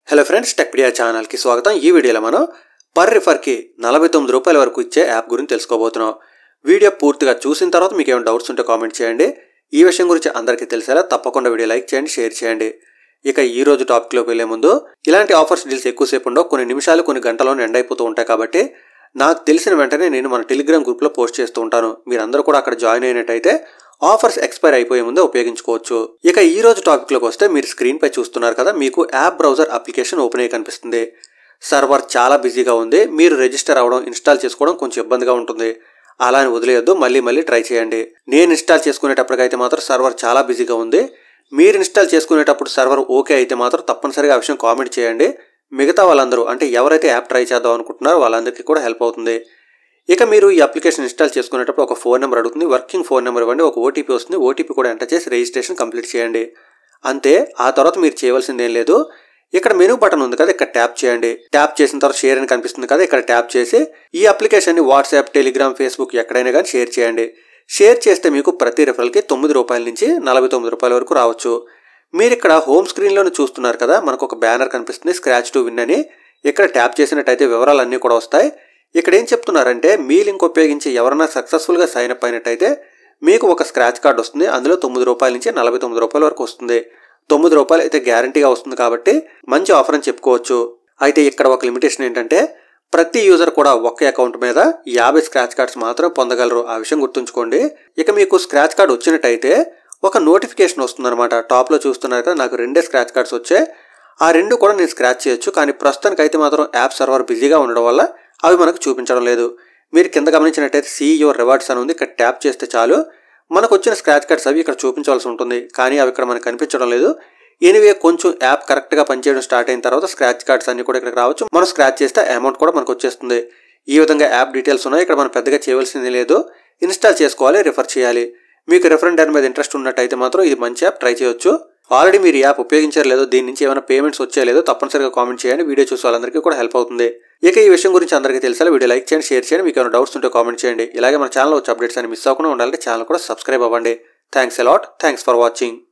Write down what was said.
hello friends Techpedia ఛానల్కి స్వాగతం ఈ వీడియోలో మనం పర్ రిఫర్కి నలభై తొమ్మిది రూపాయల వరకు ఇచ్చే యాప్ గురించి తెలుసుకోబోతున్నాం వీడియో పూర్తిగా చూసిన తర్వాత మీకు ఏమైనా డౌట్స్ ఉంటే కామెంట్ చేయండి ఈ విషయం గురించి అందరికీ తెలిసేలా తప్పకుండా వీడియో లైక్ చేయండి షేర్ చేయండి ఇక ఈ రోజు టాపిక్లోకి వెళ్లే ముందు ఇలాంటి ఆఫర్స్ డీల్స్ ఎక్కువసేపు ఉండవు కొన్ని నిమిషాలు కొన్ని గంటల్లోనే ఎండ్ అయిపోతూ ఉంటాయి కాబట్టి నాకు తెలిసిన వెంటనే నేను మన టెలిగ్రామ్ గ్రూప్లో పోస్ట్ చేస్తూ ఉంటాను మీరందరూ కూడా అక్కడ జాయిన్ అయినట్టయితే ఆఫర్స్ ఎక్స్పైర్ అయిపోయే ముందే ఉపయోగించుకోవచ్చు ఇక ఈ రోజు టాపిక్లోకి వస్తే మీరు స్క్రీన్ పై చూస్తున్నారు కదా మీకు యాప్ బ్రౌజర్ అప్లికేషన్ ఓపెన్ అయ్యి కనిపిస్తుంది సర్వర్ చాలా బిజీగా ఉంది మీరు రిజిస్టర్ అవ్వడం ఇన్స్టాల్ చేసుకోవడం కొంచెం ఇబ్బందిగా ఉంటుంది అలా అని వదిలేయొద్దు మళ్ళీ మళ్ళీ ట్రై చేయండి నేను ఇన్స్టాల్ చేసుకునేటప్పటికైతే మాత్రం సర్వర్ చాలా బిజీగా ఉంది మీరు ఇన్స్టాల్ చేసుకునేటప్పుడు సర్వర్ ఓకే అయితే మాత్రం తప్పనిసరిగా ఆ విషయం కామెంట్ చేయండి మిగతా వాళ్ళందరూ అంటే ఎవరైతే యాప్ ట్రై చేద్దాం అనుకుంటున్నారో వాళ్ళందరికీ కూడా హెల్ప్ అవుతుంది ఇక మీరు ఈ అప్లికేషన్ ఇన్స్టాల్ చేసుకునేటప్పుడు ఒక ఫోన్ నెంబర్ అడుగుతుంది వర్కింగ్ ఫోన్ నెంబర్ ఇవ్వండి ఒక ఓటీపీ వస్తుంది ఓటీపీ కూడా ఎంటర్ చేసి రిజిస్ట్రేషన్ కంప్లీట్ చేయండి అంతే ఆ తర్వాత మీరు చేయవలసింది ఏం లేదు ఇక్కడ మెనూ బటన్ ఉంది కదా ఇక్కడ ట్యాప్ చేయండి ట్యాప్ చేసిన తర్వాత షేర్ అని కనిపిస్తుంది కదా ఇక్కడ ట్యాప్ చేసి ఈ అప్లికేషన్ని వాట్సాప్ టెలిగ్రామ్ ఫేస్బుక్ ఎక్కడైనా కానీ షేర్ చేయండి షేర్ చేస్తే మీకు ప్రతి రెఫరల్కి తొమ్మిది రూపాయల నుంచి నలభై తొమ్మిది రూపాయల వరకు రావచ్చు మీరు ఇక్కడ హోమ్ స్క్రీన్లోనే చూస్తున్నారు కదా మనకు ఒక బ్యానర్ కనిపిస్తుంది స్క్రాచ్ టు విన్ అని ఇక్కడ ట్యాప్ చేసినట్టయితే వివరాలన్నీ కూడా వస్తాయి ఇక్కడ ఏం చెప్తున్నారంటే మీ లింక్ ఉపయోగించి ఎవరైనా సక్సెస్ఫుల్గా సైన్ అప్ అయినట్టయితే మీకు ఒక స్క్రాచ్ కార్డ్ వస్తుంది అందులో తొమ్మిది రూపాయల నుంచి నలభై తొమ్మిది రూపాయల వరకు వస్తుంది తొమ్మిది రూపాయలు అయితే గ్యారంటీగా వస్తుంది కాబట్టి మంచి ఆఫర్ అని చెప్పుకోవచ్చు అయితే ఇక్కడ ఒక లిమిటేషన్ ఏంటంటే ప్రతి యూజర్ కూడా ఒకే అకౌంట్ మీద యాభై స్క్రాచ్ కార్డ్స్ మాత్రం పొందగలరు ఆ విషయం గుర్తుంచుకోండి ఇక మీకు స్క్రాచ్ కార్డ్ వచ్చినట్టయితే ఒక నోటిఫికేషన్ వస్తుందన్నమాట టాప్లో చూస్తున్నారు కదా నాకు రెండే స్క్రాచ్ కార్డ్స్ వచ్చాయి ఆ రెండు కూడా నేను స్క్రాచ్ చేయొచ్చు కానీ ప్రస్తుతానికి అయితే మాత్రం యాప్ సర్వర్ బిజీగా ఉండడం వల్ల అవి మనకు చూపించడం లేదు మీరు కింద గమనించినట్టయితే సీ యువర్ రివార్డ్స్ అని ఉంది ఇక్కడ ట్యాప్ చేస్తే చాలు మనకు వచ్చిన స్క్రాచ్ కార్డ్స్ అవి ఇక్కడ చూపించవలసి ఉంటుంది కానీ అవి ఇక్కడ మనకు కనిపించడం లేదు ఎనివే కొంచెం యాప్ కరెక్ట్గా పనిచేయడం స్టార్ట్ అయిన తర్వాత స్క్రాచ్ కార్డ్స్ అన్ని కూడా ఇక్కడికి రావచ్చు మనం స్క్రాచ్ చేస్తే అమౌంట్ కూడా మనకు వచ్చేస్తుంది ఈ విధంగా యాప్ డీటెయిల్స్ ఉన్నాయి ఇక్కడ మనం పెద్దగా చేయవలసింది లేదు ఇన్స్టాల్ చేసుకోవాలి రిఫర్ చేయాలి మీకు రిఫరెండ్ దాని మీద ఇంట్రెస్ట్ ఉన్నట్టయితే మాత్రం ఇది మంచి యాప్ ట్రై చేయొచ్చు ఆల్రెడీ మీరు ఈ యాప్ ఉపయోగించారు లేదో దీని నుంచి ఏమైనా పేమెంట్స్ వచ్చాయో తప్పనిసరిగా కామెంట్ చేయండి వీడియో చూసే వాళ్ళందరికీ కూడా హెల్ప్ అవుతుంది ఇక ఈ విషయం గురించి అందరికీ తెలిసాలి వీడియో లైక్ చేయండి షేర్ చేయండి మీకు ఏమైనా డౌట్స్ ఉంటే కామెంట్ చేయండి ఇలాగే మన ఛానల్ వచ్చే అప్డేట్స్ అని మిస్ అవ్వకుండా ఉండాలంటే ఛానల్ కూడా సబ్స్క్రైబ్ అవ్వండి thanks a lot thanks for watching